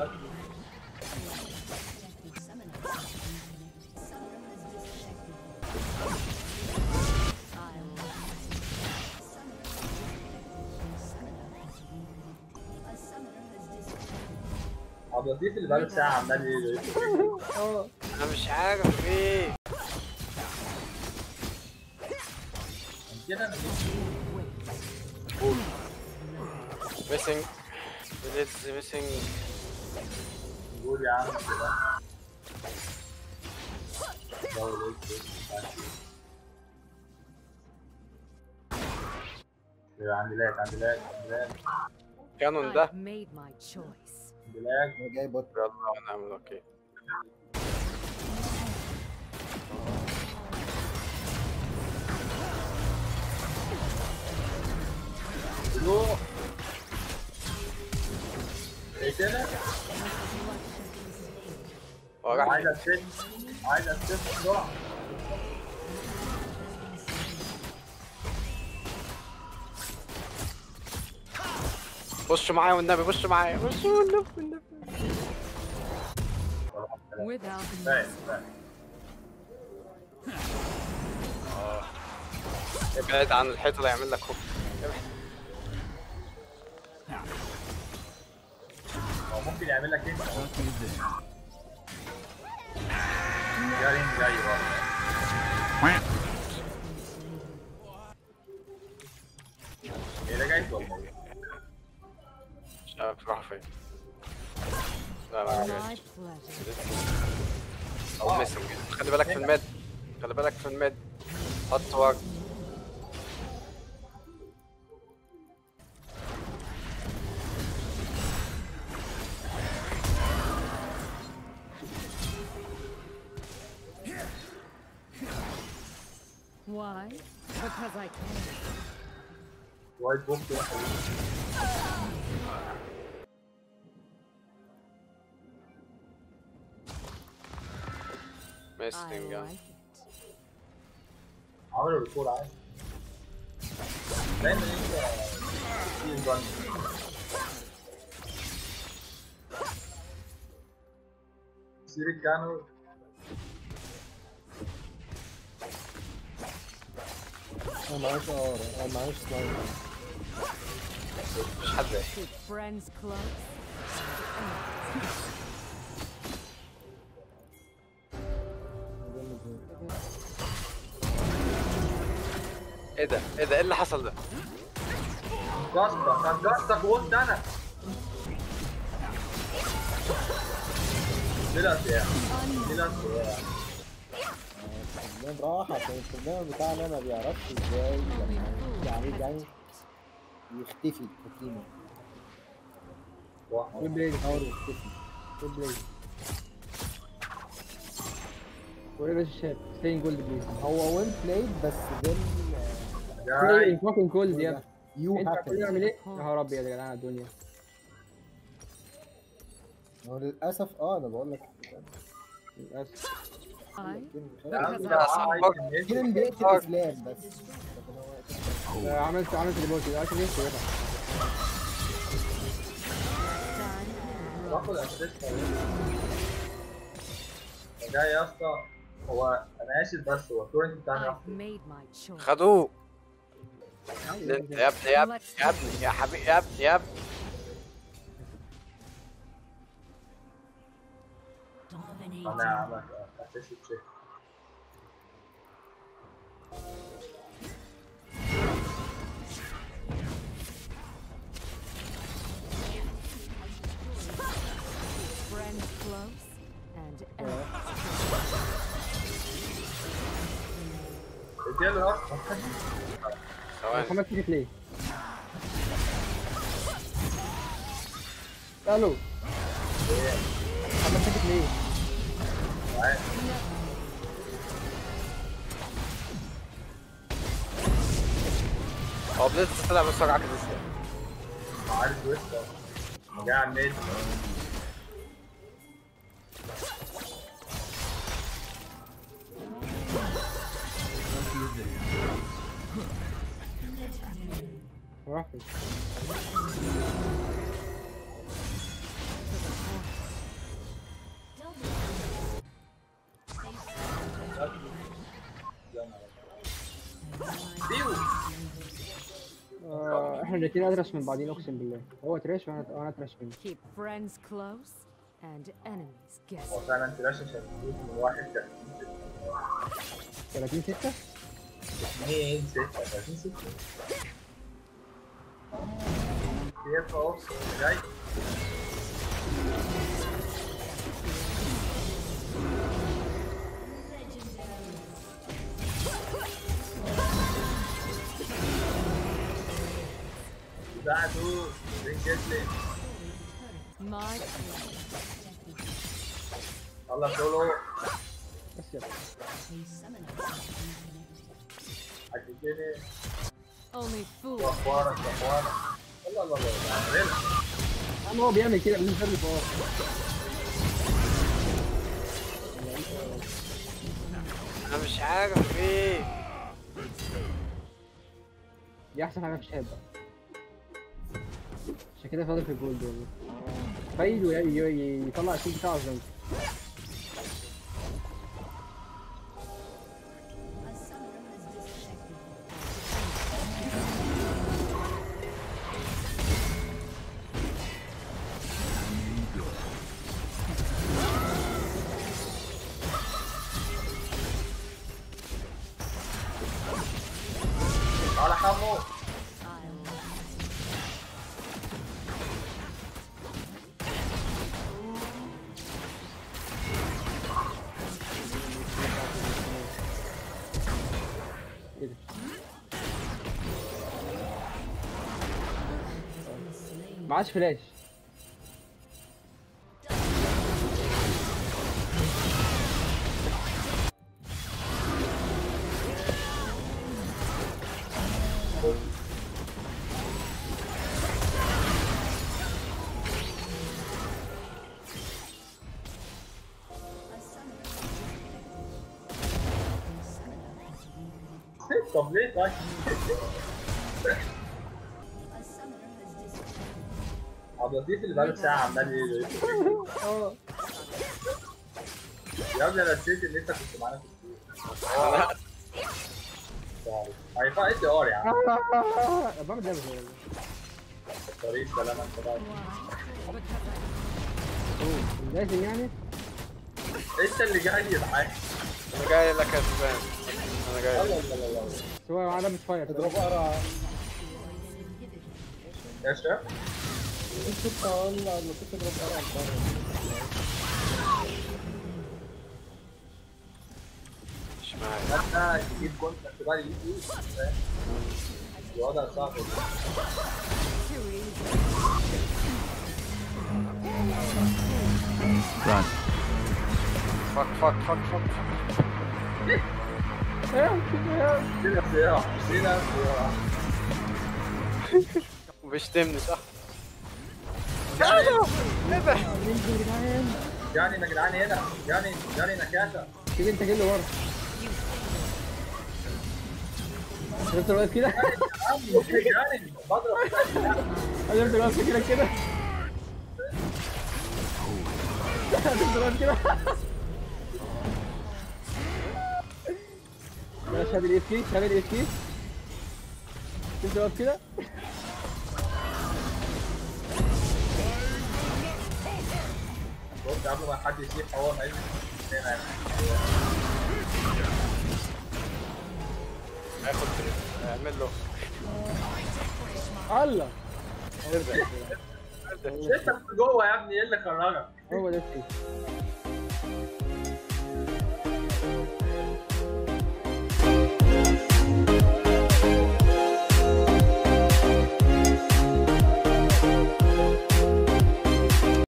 عبد اللطيف اللي بقاله ساعة عمال ي- اه انا مش عارف ايه كده انا ميسنج بليدز ميسنج بقول يا عم كده دوري إيه كده، مش عارف إيه. عندي لاج عندي لاج عندي لاج كانون ده I've made my choice. عندي لاج انا جاي بط يلا نعمل اوكي لو ايه كده؟ هو راح عايز اسيست عايز اسيست بسرعة خشوا معايا والنبي خشوا معايا خشوا والنبي والنبي Without فاهم فاهم ابعد عن الحيطه اللي يعمل لك خوف هو ممكن يعمل لك انت جارين جاي ورا ايه ده جاي ولا ايه؟ مش عارف راح فين لا لا ما my جاش pleasure. او ميسنج خلي بالك في الميد خلي بالك في الميد حط وقت Why? Because I can. وايت بوكس يا حبيبي. I ميسنج like it. عملوا ريكول عادي دايما انت في جن سيري كانوا انا معيش ار انا معيش سلايد مش حد Keep friends close. ايه ده ايه ده ايه اللي حصل ده جاستك كان جاستك وقلت انا طلعت يا طلعت يا البرنامج راح عشان البرنامج بتاعنا ما بيعرفش ازاي لما يعني جاي يختفي التقييمه واحد. بلاي اور يختفي بلاي وايه بس الشات ستين جولد بليز هو وين بلايد بس then جاي فاكن جولد يا ابني يو انت عارفين هابن نعمل ايه؟ يا نهار ابيض يا جدعان على الدنيا هو للاسف اه انا بقول لك للاسف I يا عم Because ده I- عايز يمشي. كده بيقتل اسلام بس لكن هو يقتل- آه، عملت عملت ريبورت دلوقتي ليه كده باخد اسيست جاي يا اسطى هو انا اسف بس هو التورنت بتاعنا I've made my choice. خدوه يا ابني يا ابني يا ابني يا ابني يا حبيبي يا ابني يا ابني انا عملت اسيست تشيك Friends close and enemies اديله يا اسطى ثواني محمد سكت ليه؟ الو محمد سكت ليه؟ معايا. هو بليز طلع بسرعه كده ازاي عارف وسط جاي على النت راح فين؟ الاثنين ادرس من بعضين اقسم بالله هو تراش وانا وانا تراش منه Keep friends close and enemies هو guessing. فعلا تلاش عشان تفوت من واحد كان 30 6 اثنين ستة 30 ستة كيف اهو جاي بعده بين جيسلي My place. الله سولو بس يلا حكيتني Only fools. واخوانك واخوانك الله الله الله يعني هنا عم هو بيعمل كده لازم يخلي فوق انا مش عارف ايه دي احسن حاجه في الشهاب بقى عشان كده فاضل في الجولد والله فايد وي- وي- يطلع الشيء بتاعه زي على حمو ايه ده معاش فلاش طب ليه طيب عبد اللطيف اللي بقاله ساعة عمال ي- اه يا ابني انا نسيت ان انت كنت معانا في السوق هينفع اتش ار يا عم بعمل ده بس طريق سلامة انت بقى لازم يعني انت اللي جاي يا معاك انا جاي لك يا سوزان انا جاي يلا لك. يلا يلا بس هو معاه دامج فاير اضرب قرع يا شباب انت كنت والله لو كنت اضرب قرع مش معايا انت تجيب جون في بالي يجي فاهم؟ الوضع صعب Too easy. Run. فك فك فك فك سينا سياح سينا سياح وبيشتمني صح يعني ايه ده يعني يا جدعان هنا يعني يعني نكاسة تيجي انت كده ورا شفت الواد كده يعني بضرب شفت الواد كده كده شفت الواد كده لا شاب الاف كي شاب الاف كي شفت الواد كده بص قبل ما حد يسيح هو ما هنا هاخد اعمل له الله ارجع ارجع انت كنت جوه يا ابني ايه اللي خرجك؟ هو ده الشيء